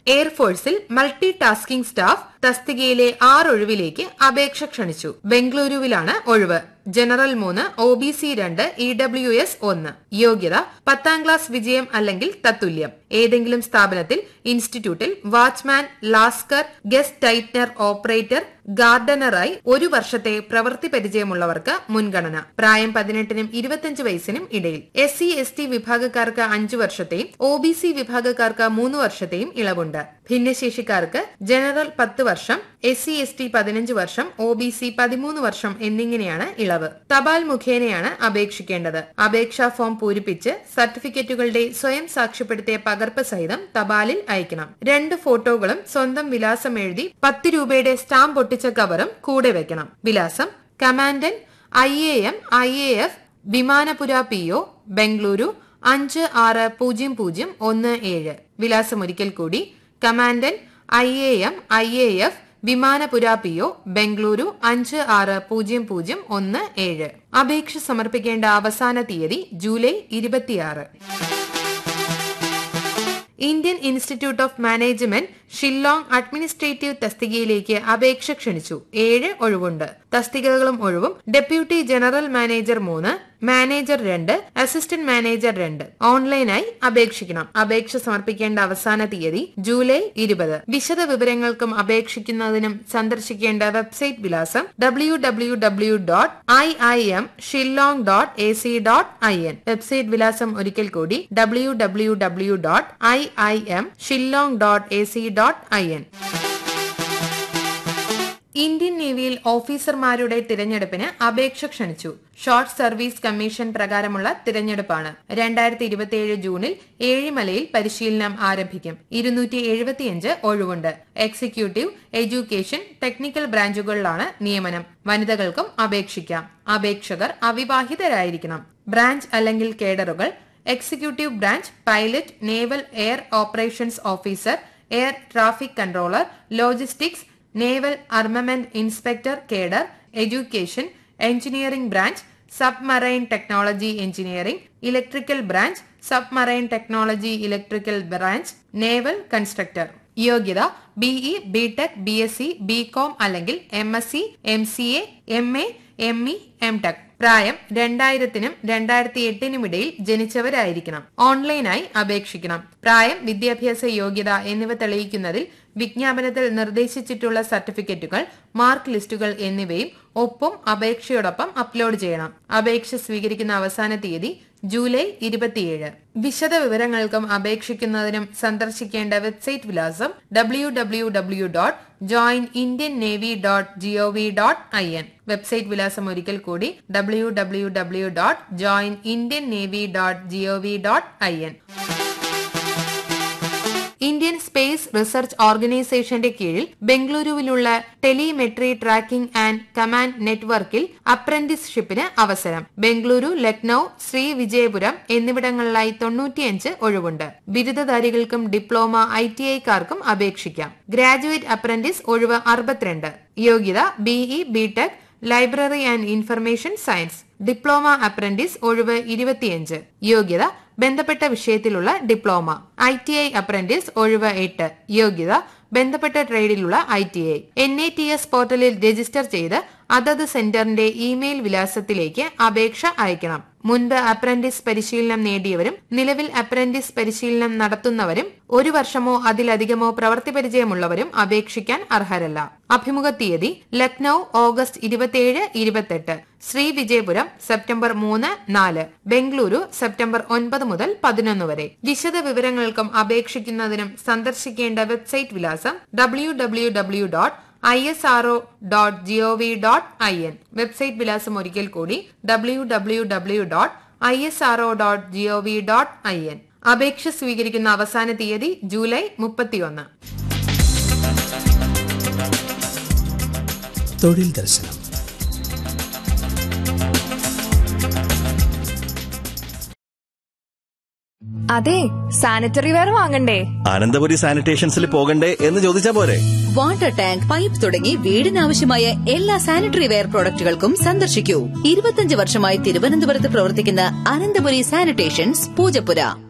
എയർഫോഴ്സിൽ multi tasking staff തസ്തികയിലെ ആറൊഴിവിലേക്ക് അപേക്ഷ ക്ഷണിച്ചു ബംഗളൂരുവിലാണ് ഒഴിവ് ജനറൽ മൂന്ന് ഒ ബി സി രണ്ട് ഇ ഡബ്ല്യു എസ് ഒന്ന് യോഗ്യത പത്താം ക്ലാസ് വിജയം അല്ലെങ്കിൽ തത്തുല്യം ഏതെങ്കിലും സ്ഥാപനത്തിൽ ഇൻസ്റ്റിറ്റ്യൂട്ടിൽ watchman lascar Gestetner operator ഗാർഡനറായി ഒരു വർഷത്തെ പ്രവൃത്തി പരിചയമുള്ളവർക്ക് മുൻഗണന പ്രായം പതിനെട്ടിനും ഇരുപത്തിയഞ്ച് വയസ്സിനും ഇടയിൽ എസ് സി എസ് ടി വിഭാഗക്കാർക്ക് അഞ്ചു വർഷത്തെയും ഒ ബി സി വിഭാഗക്കാർക്ക് മൂന്ന് വർഷത്തെയും ഇളവുണ്ട് ഭിന്നശേഷിക്കാർക്ക് ജനറൽ പത്ത് വർഷം എസ് സി എസ് ടി പതിനഞ്ച് വർഷം ഒ ബി സി പതിമൂന്ന് വർഷം എന്നിങ്ങനെയാണ് ഇളവ് തപാൽ മുഖേനയാണ് അപേക്ഷിക്കേണ്ടത് അപേക്ഷാ ഫോം പൂരിപ്പിച്ച് സർട്ടിഫിക്കറ്റുകളുടെ സ്വയം സാക്ഷ്യപ്പെടുത്തിയ പകർപ്പ് സഹിതം തപാലിൽ അയക്കണം രണ്ട് ഫോട്ടോകളും സ്വന്തം വിലാസം എഴുതി പത്ത് രൂപയുടെ സ്റ്റാമ്പ് ഒട്ടിച്ച കവറും കൂടെ വെക്കണം വിലാസം commandant I A M I A F Vimanapura P O Bengaluru അഞ്ച് ആറ് പൂജ്യം പൂജ്യം ഒന്ന് ഏഴ് വിലാസം ഒരിക്കൽ കൂടി commandant I A M I A F Vimanapura P O Bengaluru അഞ്ച് ആറ് പൂജ്യം പൂജ്യം ഒന്ന് ഏഴ് അപേക്ഷ സമർപ്പിക്കേണ്ട അവസാന തീയതി ജൂലൈ ഇരുപത്തിയാറ് Indian institute of management Shillong administrative തസ്തികയിലേക്ക് അപേക്ഷ ക്ഷണിച്ചു ഏഴ് ഒഴിവുണ്ട് തസ്തികകളും ഒഴിവും ഡെപ്യൂട്ടി ജനറൽ മാനേജർ മൂന്ന് മാനേജർ രണ്ട് അസിസ്റ്റന്റ് മാനേജർ രണ്ട് ഓൺലൈനായി അപേക്ഷിക്കണം അപേക്ഷ സമർപ്പിക്കേണ്ട അവസാന തീയതി ജൂലൈ ഇരുപത് വിശദ വിവരങ്ങൾക്കും അപേക്ഷിക്കുന്നതിനും സന്ദർശിക്കേണ്ട വെബ്സൈറ്റ് വിലാസം W W W dot I I M Shillong dot A C dot I N website വിലാസം ഒരിക്കൽ കൂടി W W W dot I I M Shillong dot A C dot I N Indian നേവിയിൽ ഓഫീസർമാരുടെ തിരഞ്ഞെടുപ്പിന് അപേക്ഷ ക്ഷണിച്ചു ഷോർട്ട് സർവീസ് കമ്മീഷൻ പ്രകാരമുള്ള തിരഞ്ഞെടുപ്പാണ് രണ്ടായിരത്തി ഇരുപത്തിയേഴ് ജൂണിൽ ഏഴിമലയിൽ പരിശീലനം ആരംഭിക്കും ഇരുന്നൂറ്റി എഴുപത്തിയഞ്ച് ഒഴിവുണ്ട് എക്സിക്യൂട്ടീവ് എഡ്യൂക്കേഷൻ ടെക്നിക്കൽ ബ്രാഞ്ചുകളിലാണ് നിയമനം വനിതകൾക്കും അപേക്ഷിക്കാം അപേക്ഷകർ അവിവാഹിതരായിരിക്കണം ബ്രാഞ്ച് അല്ലെങ്കിൽ കേഡറുകൾ executive branch pilot naval air operations officer air traffic controller logistics naval armament inspector cadre education engineering branch submarine technology engineering electrical branch submarine technology electrical branch naval constructor യോഗ്യത BE BTech B S C B com അല്ലെങ്കിൽ M S C M C A M A M E M tech പ്രായം രണ്ടായിരത്തിനും രണ്ടായിരത്തി എട്ടിനും ഇടയിൽ ജനിച്ചവരായിരിക്കണം ഓൺലൈനായി അപേക്ഷിക്കണം പ്രായം വിദ്യാഭ്യാസ യോഗ്യത എന്നിവ തെളിയിക്കുന്നതിൽ വിജ്ഞാപനത്തിൽ നിർദ്ദേശിച്ചിട്ടുള്ള സർട്ടിഫിക്കറ്റുകൾ മാർക്ക് ലിസ്റ്റുകൾ എന്നിവയും ഒപ്പം അപേക്ഷയോടൊപ്പം അപ്ലോഡ് ചെയ്യണം അപേക്ഷ സ്വീകരിക്കുന്ന അവസാന തീയതി ജൂലൈ ഇരുപത്തിയേഴ് വിശദ വിവരങ്ങൾക്കും അപേക്ഷിക്കുന്നതിനും സന്ദർശിക്കേണ്ട വെബ്സൈറ്റ് വിലാസം W W W dot join Indian navy dot GOV dot I N website വിലാസം ഒരിക്കൽ കൂടി W W W dot join Indian navy dot GOV dot I N Indian space research ഓർഗനൈസേഷന്റെ കീഴിൽ ബംഗളൂരുവിലുള്ള ടെലിമെട്രി ട്രാക്കിംഗ് ആൻഡ് കമാൻഡ് നെറ്റ്വർക്കിൽ അപ്രന്റീസ്ഷിപ്പിന് അവസരം ബംഗളൂരു ലക്നൌ ശ്രീ വിജയപുരം എന്നിവിടങ്ങളിലായി തൊണ്ണൂറ്റിയഞ്ച് ഒഴിവുണ്ട് ബിരുദധാരികൾക്കും ഡിപ്ലോമ ഐ ടി ഐക്കാർക്കും അപേക്ഷിക്കാം ഗ്രാജുവേറ്റ് അപ്രന്റീസ് ഒഴിവ് അറുപത്തിരണ്ട് യോഗ്യത BE BTech library and information science diploma apprentice ഒഴിവ് ഇരുപത്തിയഞ്ച് യോഗ്യത ബന്ധപ്പെട്ട വിഷയത്തിലുള്ള diploma I T I apprentice ഒഴിവ് എട്ട് യോഗ്യത ബന്ധപ്പെട്ട ട്രേഡിലുള്ള I T I N I T S പോർട്ടലിൽ രജിസ്റ്റർ ചെയ്ത് അതത് സെന്ററിന്റെ ഇമെയിൽ വിലാസത്തിലേക്ക് അപേക്ഷ അയക്കണം മുൻപ് അപ്രന്റീസ് പരിശീലനം നേടിയവരും നിലവിൽ അപ്രന്റീസ് പരിശീലനം നടത്തുന്നവരും ഒരു വർഷമോ അതിലധികമോ പ്രവൃത്തി പരിചയമുള്ളവരും അപേക്ഷിക്കാൻ അർഹരല്ല അഭിമുഖ തീയതി ലക്നൌ ഓഗസ്റ്റ് ഇരുപത്തിയേഴ് ഇരുപത്തെട്ട് ശ്രീ വിജയപുരം സെപ്റ്റംബർ മൂന്ന് നാല് ബംഗളൂരു സെപ്റ്റംബർ ഒൻപത് മുതൽ പതിനൊന്ന് വരെ വിശദ വിവരങ്ങൾക്കും അപേക്ഷിക്കുന്നതിനും സന്ദർശിക്കേണ്ട വെബ്സൈറ്റ് വിലാസം W W W dot I S R O dot GOV dot I N website വിലാസം ഒരിക്കൽ കൂടി W W W dot I S R O dot GOV dot I N അപേക്ഷ സ്വീകരിക്കുന്ന അവസാന തീയതി ജൂലൈ മുപ്പത്തിയൊന്ന് തൊഴിൽ ദർശനം അതെ സാനിറ്ററി വെയർ വാങ്ങണ്ടേ അനന്തപുരി സാനിറ്റേഷൻസിൽ പോകണ്ടേ എന്ന് ചോദിച്ചാ പോരെ വാട്ടർ ടാങ്ക് പൈപ്പ് തുടങ്ങി വീടിനാവശ്യമായ എല്ലാ സാനിറ്ററി വെയർ പ്രോഡക്റ്റുകൾക്കും സന്ദർശിക്കൂ ഇരുപത്തിയഞ്ച് വർഷമായി തിരുവനന്തപുരത്ത് പ്രവർത്തിക്കുന്ന അനന്തപുരി സാനിറ്റേഷൻസ് പൂജപ്പുര